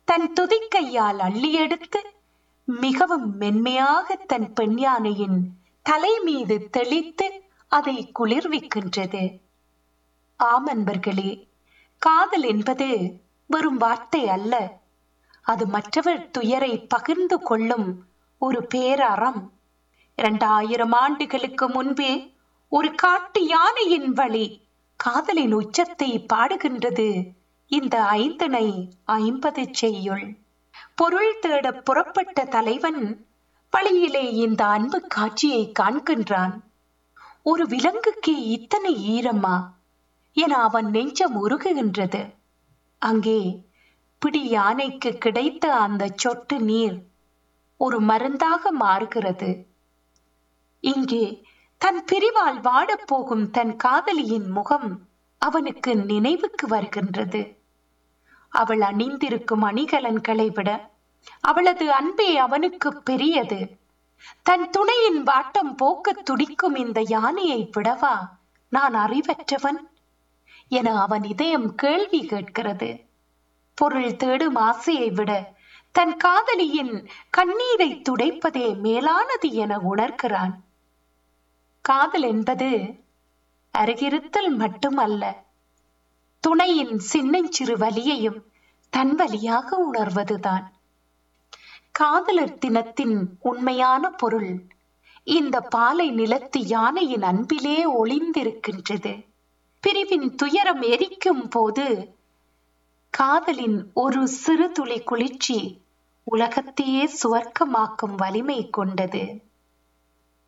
தன் துதிக்கையால் அள்ளி எடுத்து மிகவும் மென்மையாக தன் பெண் யானையின் தலை மீது தெளித்து அதை குளிர்விக்கின்றது ஆம் அன்பர்களே காதல் என்பது வெறும் வார்த்தை அல்ல அது மற்றவர் துயரை பகிர்ந்து கொள்ளும் ஒரு பேரறம் இரண்டாயிரம் ஆண்டுகளுக்கு முன்பே ஒரு காட்டு யானையின் வழி காதலின் உச்சத்தை பாடுகின்றது இந்த ஐந்தனை ஐம்பது செய்யுள் பொருள் தேட புறப்பட்ட தலைவன் வழியிலே இந்த அன்பு காட்சியை காண்கின்றான் ஒரு விலங்குக்கு இத்தனை ஈரமா என அவன் நெஞ்சம் உருகுகின்றது அங்கே பிடி யானைக்கு கிடைத்த அந்த சொட்டு நீர் ஒரு மருந்தாக மாறுகிறது இங்கே தன் பிரிவால் வாடப்போகும் தன் காதலியின் முகம் அவனுக்கு நினைவுக்கு வருகின்றது அவள் அணிந்திருக்கும் அணிகலன்களை விட அவளது அன்பே அவனுக்கு பெரியது தன் துணையின் வாட்டம் போக்க துடிக்கும் இந்த யானையை விடவா நான் அறிவற்றவன் என அவன் இதயம் கேள்வி கேட்கிறது பொருள் தேடும் ஆசையை விட தன் காதலியின் கண்ணீரை துடைப்பதே மேலானது என உணர்கிறான் காதல் என்பது அருகிருத்தல் மட்டுமல்ல துணையின் சின்னஞ்சிறு வலியையும் தன் வலியாக உணர்வதுதான் காதலர் தினத்தின் உண்மையான பொருள் இந்த பாலை நிலத்து யானையின் அன்பிலே ஒளிந்திருக்கின்றது பிரிவின் துயரம் எரிக்கும் போது காதலின் ஒரு சிறு துளி குளிர்ச்சி உலகத்தையே சுவர்க்கமாக்கும் வலிமை கொண்டது